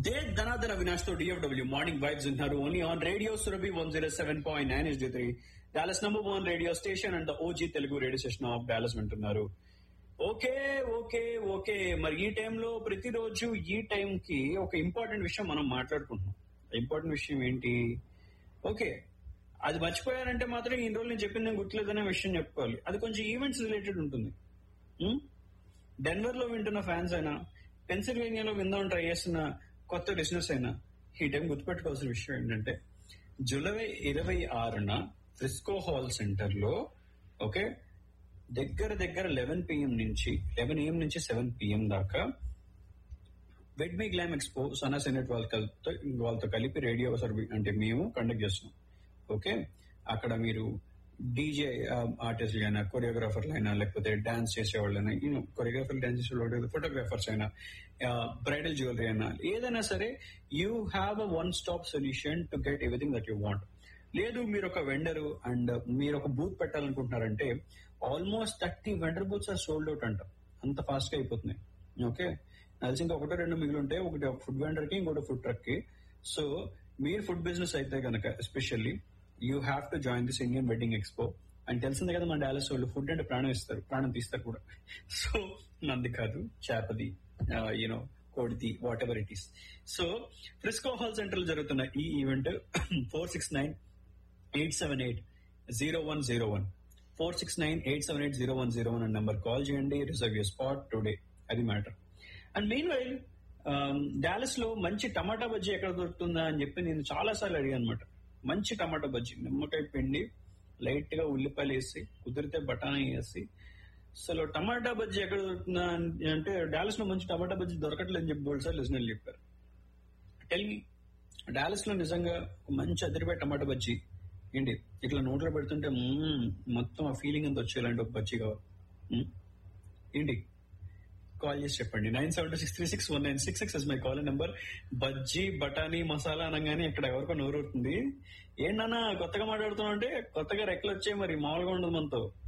they ధనాధన వినాష్ తో డిఎఫ్డబ్ల్యూ మార్నింగ్ వైబ్స్ ఉన్నారు only on radio Surabhi one zero seven point nine S three Dallas number one radio station and OG Telugu radio station of Dallas వింటున్నారు okay okay okay మరి ఈ టైంలో ప్రతిరోజు ఈ టైం కి ఒక ఇంపార్టెంట్ విషయం మనం మాట్లాడుకుంటున్నాం ఇంపార్టెంట్ విషయం ఏంటి ఓకే అది మర్చిపోయారంటే మాత్రం ఈ రోజు నేను చెప్పింది నేను గుర్తులేదనే విషయం చెప్పుకోవాలి అది కొంచెం ఈవెంట్స్ రిలేటెడ్ ఉంటుంది డెన్వర్ లో వింటున్న ఫ్యాన్స్ అయినా పెన్సిల్వేనియాలో విందాం ట్రై చేస్తున్న కొత్త బిజినెస్ అయినా ఈ టైం గుర్తుపెట్టుకోవాల్సిన విషయం ఏంటంటే జూలై ఇరవై ఆరున ఫ్రిస్కో హాల్ సెంటర్ లో ఓకే దగ్గర దగ్గర లెవెన్ పిఎం నుంచి లెవెన్ ఏఎం నుంచి సెవెన్ పిఎం దాకా వెడ్ మీ గ్లామ్ ఎక్స్పో సనా సెనెట్ వాళ్ళతో వాళ్ళతో కలిపి రేడియో సర్వీ అంటే మేము కండక్ట్ చేస్తున్నాం ఓకే అక్కడ మీరు డీజే ఆర్టిస్టులు అయినా కొరియోగ్రాఫర్లు అయినా లేకపోతే డాన్స్ చేసేవాళ్ళైనా యూనో కొరియోగ్రాఫర్ డాన్స్ చేసేవాళ్ళు ఫోటోగ్రాఫర్స్ అయినా బ్రైడల్ జ్యువెలరీ అయినా ఏదైనా సరే you have a one stop solution to get everything that you want లేదు మీరు ఒక వెండర్ అండ్ మీరు ఒక బూత్ పెట్టాలనుకుంటున్నారంటే almost thirty vendor booths are sold out అంట అంత ఫాస్ట్ గా అయిపోతున్నాయి ఓకే తెలిసి ఇంకా ఒకటో రెండు మిగిలి ఉంటాయి ఒకటి ఫుడ్ వెండర్ కి ఇంకోటి ఫుడ్ ట్రక్ కి సో మీరు ఫుడ్ బిజినెస్ అయితే కనుక especially you have to join this Indian wedding expo అని తెలిసింది కదా మన డాలస్ వాళ్ళు ఫుడ్ అంటే ప్రాణం ఇస్తారు ప్రాణం తీస్తారు కూడా సో నంది కాదు చేపది యూనో కోడిది whatever it is so Frisco hall center లో జరుగుతున్న ఈ event four six nine eight seven eight zero one zero one four six nine eight seven eight zero one zero one అనే number call చేయండి reserve you spot today అది matter and meanwhile Dallas లో మంచి టమాటా బజ్జీ ఎక్కడ దొరుకుతుందా అని చెప్పి నేను చాలా సార్లు అడిగాను అనమాట మంచి టమాటా బజ్జీ నిమ్మకాయ పిండి లైట్ గా ఉల్లిపాయలు వేసి కుదిరితే బఠానీ వేసి అసలు టమాటా బజ్జీ ఎక్కడ దొరుకుతుందా అంటే డాలస్ లో మంచి టమాటా బజ్జీ దొరకట్లేదని చెప్పి బోల్డ్ సార్ లిజనర్లు చెప్పారు టెల్ డాలస్ లో నిజంగా మంచి అదిరిపోయే టమాటా బజ్జీ ఏంటి ఇట్లా నోట్లో పెడుతుంటే మొత్తం ఆ ఫీలింగ్ అంత వచ్చేలాంటి ఒక బజ్జీ కావాలి ఏంటి కాల్ చేసి చెప్పండి nine seven two six three six one nine six six is my call number bajji బఠానీ మసాలా అనగానే ఇక్కడ ఎవరికో నోరూరుతుంది ఏంటన్నా కొత్తగా మాట్లాడుతున్నావు అంటే కొత్తగా రెక్కలు వచ్చాయి మరి మామూలుగా ఉండదు మనతో